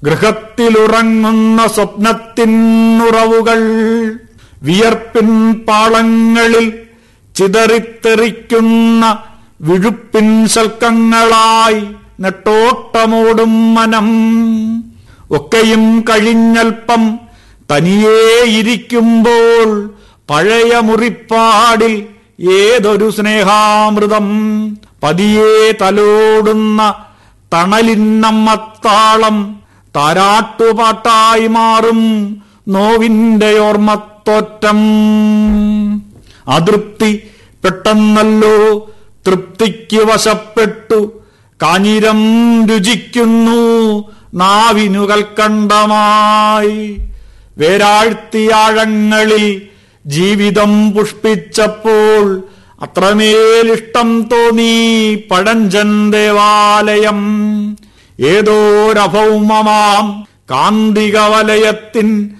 ഗൃഹത്തിലുറങ്ങുന്ന സ്വപ്നത്തിനുറവുകൾ വിയർപ്പിൻ പാളങ്ങളിൽ ചിതറിത്തെറിക്കുന്ന വിഴുപ്പിൻ ശൽക്കങ്ങളായി നെട്ടോട്ടമോടും മനം ഒക്കെയും കഴിഞ്ഞൽപ്പം തനിയേ ഇരിക്കുമ്പോൾ പഴയ മുറിപ്പാടിൽ ഏതൊരു സ്നേഹാമൃതം പതിയെ തലോടുന്ന തണലിന്നമ്മത്താളം താരാട്ടുപാട്ടായി മാറും നോവിന്റെ ഓർമ്മത്തോറ്റം അതൃപ്തി പെട്ടെന്നല്ലോ തൃപ്തിക്ക് വശപ്പെട്ടു കാഞ്ഞിരം രുചിക്കുന്നു നാവിനു കൽക്കണ്ടമായി വേരാഴ്ത്തിയാഴങ്ങളിൽ ജീവിതം പുഷ്പിച്ചപ്പോൾ അത്രമേലിഷ്ടം തോന്നി പഴഞ്ചൻ ദേവാലയം ഏതോരഭൗമമാം കാന്തിക വലയത്തിൻ